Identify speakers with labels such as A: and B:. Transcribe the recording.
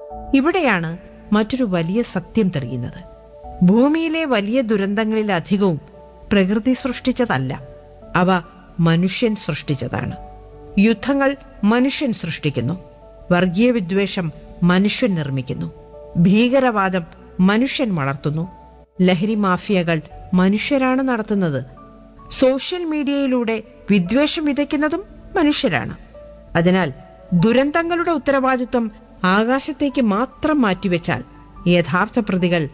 A: ഇവിടെയാണ് മറ്റൊരു വലിയ സത്യം തെളിയുന്നത് ഭൂമിയിലെ വലിയ ദുരന്തങ്ങളിലധികവും പ്രകൃതി സൃഷ്ടിച്ചതല്ല അവ മനുഷ്യൻ സൃഷ്ടിച്ചതാണ് യുദ്ധങ്ങൾ മനുഷ്യൻ സൃഷ്ടിക്കുന്നു വർഗീയ വിദ്വേഷം മനുഷ്യൻ നിർമ്മിക്കുന്നു ഭീകരവാദം മനുഷ്യൻ വളർത്തുന്നു ലഹരി മാഫിയകൾ മനുഷ്യരാണ് നടത്തുന്നത് സോഷ്യൽ മീഡിയയിലൂടെ വിദ്വേഷം വിതയ്ക്കുന്നതും മനുഷ്യരാണ് അതിനാൽ ദുരന്തങ്ങളുടെ ഉത്തരവാദിത്വം ആകാശത്തേക്ക് മാത്രം മാറ്റിവെച്ചാൽ യഥാർത്ഥ പ്രതികൾ